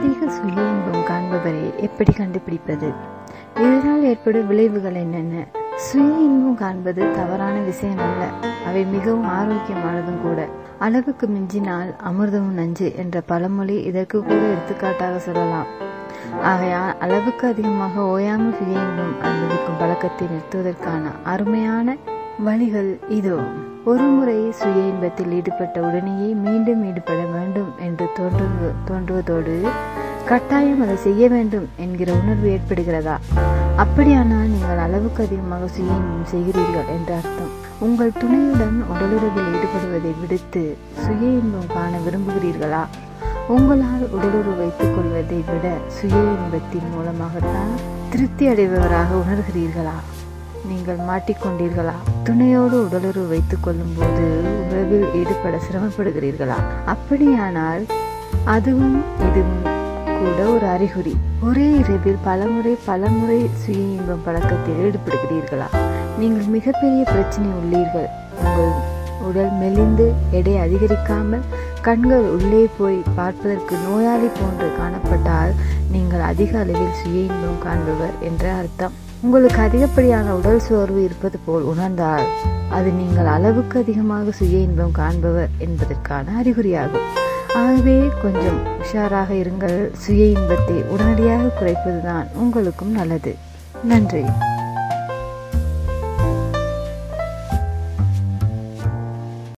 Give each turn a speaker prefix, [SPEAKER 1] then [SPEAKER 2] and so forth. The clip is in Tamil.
[SPEAKER 1] அதிக சுய இன்பம் காண்பவரை எப்படி கண்டுபிடிப்பது இதனால் ஏற்படும் விளைவுகள் என்னென்ன சுய இன்பம் காண்பது தவறான விஷயம் அல்ல அவை மிகவும் ஆரோக்கியமானதும் கூட அளவுக்கு மிஞ்சினால் அமிர்தமும் நஞ்சு என்ற பழமொழி இதற்கு கூட எடுத்துக்காட்டாக சொல்லலாம் ஆகையால் அளவுக்கு அதிகமாக ஓயாமல் சுய இன்பம் அனுபவிக்கும் பழக்கத்தை நிறுத்துவதற்கான அருமையான வழிகள் இதோ ஒருமுறை சுய இன்பத்தில் ஈடுபட்ட உடனேயே மீண்டும் ஈடுபட வேண்டும் என்று தோன்று தோன்றுவதோடு கட்டாயம் அதை செய்ய வேண்டும் என்கிற உணர்வு ஏற்படுகிறதா அப்படியானால் நீங்கள் அளவுக்கு அதிகமாக சுய இன்பம் செய்கிறீர்கள் என்ற அர்த்தம் உங்கள் துணையுடன் உடலுறவில் ஈடுபடுவதை விடுத்து சுய இன்பம் காண விரும்புகிறீர்களா உங்களால் உடலுறவு வைத்துக் கொள்வதை விட சுய இன்பத்தின் மூலமாகத்தான் திருப்தி அடைபவராக உணர்கிறீர்களா நீங்கள் மாட்டிக்கொண்டீர்களா துணையோடு உடலுறவு வைத்துக் கொள்ளும் போது உறவில் ஈடுபட சிரமப்படுகிறீர்களா அப்படியானால் அதுவும் இதுவும் கூட ஒரு அறிகுறி ஒரே இரவில் பலமுறை பலமுறை சுய இன்பம் பழக்கத்தில் ஈடுபடுகிறீர்களா நீங்கள் மிகப்பெரிய பிரச்சனை உள்ளீர்கள் உங்கள் உடல் மெலிந்து எடை அதிகரிக்காமல் கண்கள் உள்ளே போய் பார்ப்பதற்கு நோயாளி போன்று காணப்பட்டால் நீங்கள் அதிக அளவில் சுய இன்பம் காண்பவர் என்ற அர்த்தம் உங்களுக்கு அதிகப்படியான உடல் சோர்வு இருப்பது போல் உணர்ந்தால் அது நீங்கள் அளவுக்கு அதிகமாக சுய இன்பம் காண்பவர் என்பதற்கான அறிகுறியாகும் ஆகவே கொஞ்சம் உஷாராக இருங்கள் சுய இன்பத்தை உடனடியாக குறைப்பதுதான் உங்களுக்கும் நல்லது நன்றி